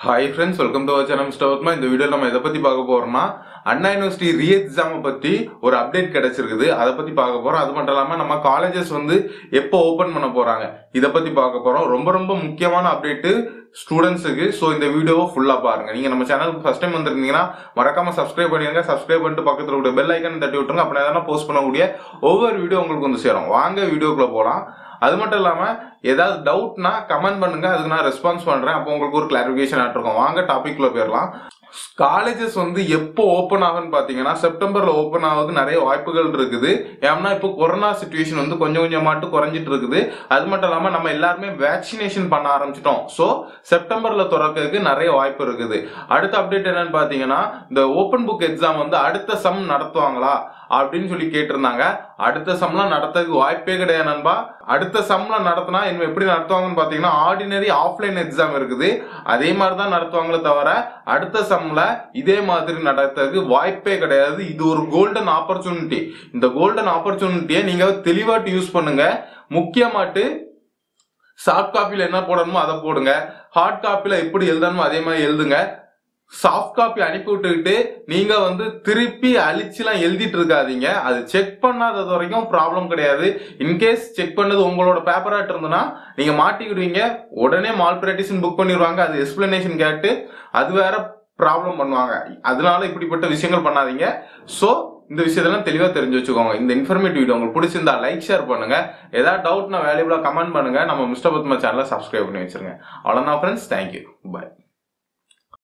hi friends welcome to channel mister Varma இந்த video நம்ம எதை பத்தி பார்க்க போறோம்னா அண்ணா யூனிவர்சிட்டி ரீ எக்ஸாமை பத்தி ஒரு அப்டேட் கிடைச்சிருக்குது அதை பத்தி பார்க்க போறோம் அது மட்டும் இல்லாம நம்ம காலேஜஸ் வந்து எப்போ ஓபன் பண்ண போறாங்க இதை பத்தி பார்க்க போறோம் ரொம்ப ரொம்ப முக்கியமான அப்டேட் ஸ்டூடெண்ட்ஸுக்கு ஸோ இந்த வீடியோவை ஃபுல்லா பாருங்க நீங்க நம்ம சேனலுக்கு ஃபர்ஸ்ட் டைம் வந்திருந்தீங்கன்னா மறக்காம சப்ஸ்கிரைப் பண்ணிருங்க சப்ஸ்கிரைப் பண்ணிட்டு பக்கத்துல கூட பெல் ஐக்கன் தட்டி விட்டுருங்க அப்படி எதனா போஸ்ட் பண்ணக்கூடிய ஒவ்வொரு வீடியோ உங்களுக்கு வந்து சேரும் வாங்க வீடியோக்குள்ள போலாம் அது மட்டும் இல்லாம ஏதாவது டவுட்னா கமெண்ட் பண்ணுங்க அதுக்கு நான் ரெஸ்பான்ஸ் பண்றேன் அப்போ உங்களுக்கு ஒரு கிளாரிபிகேஷன் ஆட்டிருக்கோம் வாங்க டாபிக்ல போயிடலாம் காலேஜஸ் வந்து எப்போ ஓப்பன் ஆகுன்னு பாத்தீங்கன்னா செப்டம்பர்ல ஓப்பன் ஆகுது நிறைய வாய்ப்புகள் இருக்குது ஏன்னா இப்போ கொரோனா சுச்சுவேஷன் வந்து கொஞ்சம் கொஞ்சமாட்டு குறைஞ்சிட்டு இருக்குது அது மட்டும் இல்லாம நம்ம எல்லாருமே வேக்சினேஷன் பண்ண ஆரம்பிச்சிட்டோம் ஸோ செப்டம்பர்ல திறக்கிறதுக்கு நிறைய வாய்ப்பு இருக்குது அடுத்த அப்டேட் என்னன்னு பாத்தீங்கன்னா இந்த ஓப்பன் புக் எக்ஸாம் வந்து அடுத்த சம் நடத்துவாங்களா அப்படின்னு சொல்லி கேட்டிருந்தாங்க அடுத்த சம்லாம் நடத்துறதுக்கு வாய்ப்பே கிடையாது நண்பா அடுத்த சம்லாம் நடத்தினா இனிமே எப்படி நடத்துவாங்கன்னு பாத்தீங்கன்னா ஆர்டினரி ஆஃப்லைன் எக்ஸாம் இருக்குது அதே மாதிரி தான் நடத்துவாங்களே தவிர அடுத்த சம்ல இதே மாதிரி நடத்துறதுக்கு வாய்ப்பே கிடையாது இது ஒரு கோல்டன் ஆப்பர்ச்சுனிட்டி இந்த கோல்டன் ஆப்பர்ச்சுனிட்டியை நீங்க தெளிவாட்டு யூஸ் பண்ணுங்க முக்கியமாட்டு சாஃப்ட் காப்பியில் என்ன போடணுமோ அதை போடுங்க ஹார்ட் காப்பியில் எப்படி எழுதணுமோ அதே மாதிரி எழுதுங்க சாஃப்ட் காப்பி அனுப்பி விட்டுக்கிட்டு நீங்க வந்து திருப்பி அழிச்சுலாம் எழுதிட்டு இருக்காதீங்க அது செக் பண்ணாதது வரைக்கும் ப்ராப்ளம் கிடையாது இன்கேஸ் செக் பண்ணது உங்களோட பேப்பராட்டு இருந்ததுன்னா நீங்க மாட்டிக்கிடுவீங்க உடனே மால் பிராக்டிஷன் புக் பண்ணிடுவாங்க அது எக்ஸ்பிளனேஷன் கேட்டு அது வேற ப்ராப்ளம் பண்ணுவாங்க அதனால இப்படிப்பட்ட விஷயங்கள் பண்ணாதீங்க ஸோ இந்த விஷயத்தெல்லாம் தெளிவா தெரிஞ்சு வச்சுக்கோங்க இந்த இன்ஃபர்மேட்டிவ் வீடியோ உங்களுக்கு பிடிச்சிருந்தா லைக் ஷேர் பண்ணுங்க ஏதாவது டவுட்னா வேல்யூபிளா கமெண்ட் பண்ணுங்க நம்ம மிஸ்டர் பத்மா சேனலை சப்ஸ்கிரைப் பண்ணி வச்சிருங்க அவ்வளோதான் ஃப்ரெண்ட்ஸ் தேங்க்யூ பாய்